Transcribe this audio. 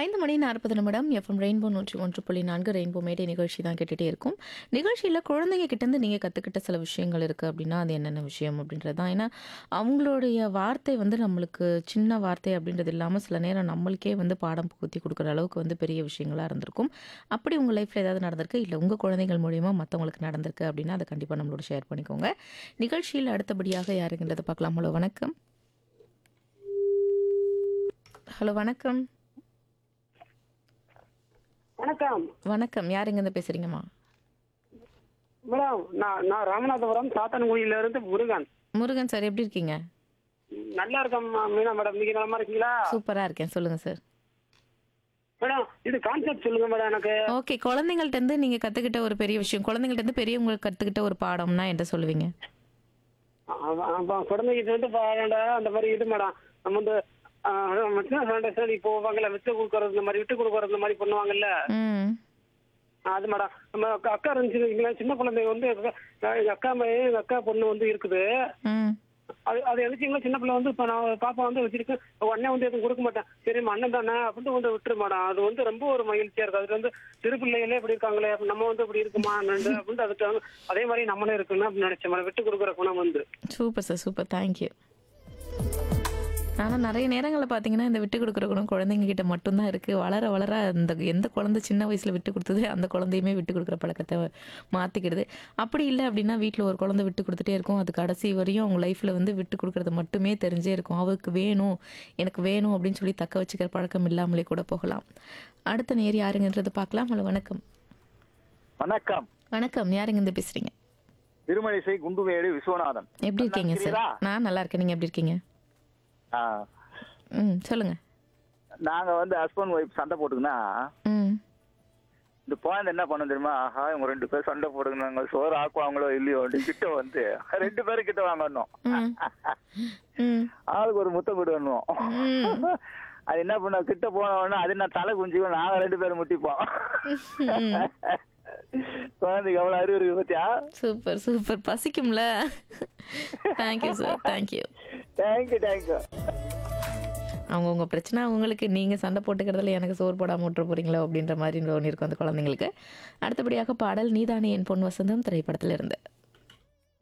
ஐந்து மணி நாற்பது நிமிடம் எஃப்எம் ரெயின்போ நூற்றி ஒன்று புள்ளி நான்கு ரெயின்போ மேடை நிகழ்ச்சி தான் கேட்டுகிட்டே இருக்கும் நிகழ்ச்சியில் குழந்தைங்க கிட்டேருந்து நீங்கள் கற்றுக்கிட்ட சில விஷயங்கள் இருக்குது அப்படின்னா அது என்னென்ன விஷயம் அப்படின்றது தான் ஏன்னா அவங்களுடைய வார்த்தை வந்து நம்மளுக்கு சின்ன வார்த்தை அப்படின்றது இல்லாமல் சில நேரம் நம்மளுக்கே வந்து பாடம் புகுத்தி கொடுக்குற அளவுக்கு வந்து பெரிய விஷயங்களாக இருந்திருக்கும் அப்படி உங்கள் லைஃப்பில் ஏதாவது நடந்திருக்கு இல்லை உங்கள் குழந்தைகள் மூலியமாக மற்றவங்களுக்கு நடந்திருக்கு அப்படின்னா அதை கண்டிப்பாக நம்மளோட ஷேர் பண்ணிக்கோங்க நிகழ்ச்சியில் அடுத்தபடியாக யாருங்கிறத பார்க்கலாம் ஹலோ வணக்கம் ஹலோ வணக்கம் வணக்கம் வணக்கம் யாருங்க இருந்து பேசுறீங்கம்மா மேடம் நான் நான் ராமநாதபுரம் சாத்தன்குடியில இருந்து முருகன் முருகன் சார் எப்படி இருக்கீங்க நல்லா இருக்கேன் மீனா மேடம் நீங்க நலமா இருக்கீங்களா சூப்பரா இருக்கேன் சொல்லுங்க சார் மேடம் இது கான்செப்ட் சொல்லுங்க மேடம் எனக்கு ஓகே குழந்தைங்கள்ட்ட இருந்து நீங்க கத்துக்கிட்ட ஒரு பெரிய விஷயம் குழந்தைங்கள்ட்ட இருந்து பெரியவங்களுக்கு கத்துக்கிட்ட ஒரு பாடம்னா என்ன சொல்லுவீங்க அவ- அப்ப குழந்தைகிட்ட வந்து பாருடா அந்த மாதிரி இது மேடம் நம்ம வந்து ஃபவுண்டேஷன் இப்போ போவாங்கல்ல விட்டு கொடுக்கறது இந்த மாதிரி விட்டு கொடுக்கறது இந்த மாதிரி பண்ணுவாங்கல்ல ம் அது மேடம் நம்ம அக்கா அக்கா இருந்துச்சு வைங்களேன், சின்ன குழந்தைங்க வந்து எங்க- எங்க அக்கா பையன் எங்க அக்கா பொண்ணு வந்து இருக்குது ம் அது அது எழுச்சிங்களா சின்ன பிள்ளை வந்து இப்ப நான் பாப்பா வந்து வச்சிருக்கு அண்ணன் வந்து எதுவும் கொடுக்க மாட்டேன் சரி அண்ணன் தானே அப்படின்னு வந்து விட்டுரு மேடம் அது வந்து ரொம்ப ஒரு மகிழ்ச்சியா இருக்கு அது வந்து சிறு பிள்ளைகளே இப்படி இருக்காங்களே அப்ப நம்ம வந்து இப்படி இருக்குமா என்னண்டு அப்படின்னு அதுக்கு வந்து அதே மாதிரி நம்மளும் இருக்குன்னு அப்படின்னு நினைச்சேன் மேடம் விட்டு கொடுக்குற குணம் வந்து சூப்பர் சார் சூப்பர் தேங்க்யூ ஆனால் நிறைய நேரங்களில் பார்த்தீங்கன்னா இந்த விட்டு கொடுக்குற குணம் குழந்தைங்க கிட்ட மட்டும்தான் இருக்குது வளர வளர அந்த எந்த குழந்தை சின்ன வயசில் விட்டு கொடுத்தது அந்த குழந்தையுமே விட்டு கொடுக்குற பழக்கத்தை மாற்றிக்கிடுது அப்படி இல்லை அப்படின்னா வீட்டில் ஒரு குழந்தை விட்டு கொடுத்துட்டே இருக்கும் அது கடைசி வரையும் அவங்க லைஃப்பில் வந்து விட்டு கொடுக்குறது மட்டுமே தெரிஞ்சே இருக்கும் அவருக்கு வேணும் எனக்கு வேணும் அப்படின்னு சொல்லி தக்க வச்சுக்கிற பழக்கம் இல்லாமலே கூட போகலாம் அடுத்த நேர் யாருங்கன்றது பார்க்கலாம் ஹலோ வணக்கம் வணக்கம் வணக்கம் யாருங்க இருந்து பேசுகிறீங்க திருமணிசை குண்டுமேடு விஸ்வநாதன் எப்படி இருக்கீங்க சார் இருக்கிறீரா? நான் நல்லா இருக்கேன் நீங்கள் எப்படி இருக்கீங்க ஆ, ம் சொல்லுங்கள் நாங்க வந்து ஹஸ்பண்ட் ஒய்ஃப் சண்டை போட்டுக்குன்னா ம் இந்த குழந்தை என்ன பண்ணும் தெரியுமா ஆஹா இவங்க ரெண்டு பேரும் சண்டை போடுங்க சோறு ஆக்குவாங்களோ இல்லையோ அப்படின்னு கிட்ட வந்து ரெண்டு பேரும் கிட்ட வாங்கணும் ம். ம் ஆளுக்கு ஒரு முத்தம் கொடுக்கணும் அது என்ன பண்ண கிட்ட போன உடனே அது நான் தலை குஞ்சுக்கும் நாங்க ரெண்டு பேரும் முட்டிப்போம் குழந்தைக்கு எவ்வளவு அறிவு இருக்கு பத்தியா சூப்பர் சூப்பர் பசிக்கும்ல thank you sir thank you thank you thank you அவங்கவுங்க பிரச்சனை அவங்களுக்கு நீங்கள் சண்டை போட்டுக்கிறதுல எனக்கு சோறு போடாமல் விட்டுற போறீங்களோ அப்படின்ற மாதிரி ஒன்று இருக்கும் அந்த குழந்தைங்களுக்கு அடுத்தபடியாக பாடல் நீதானே என் பொன் வசந்தம் திரைப்படத்தில் இருந்து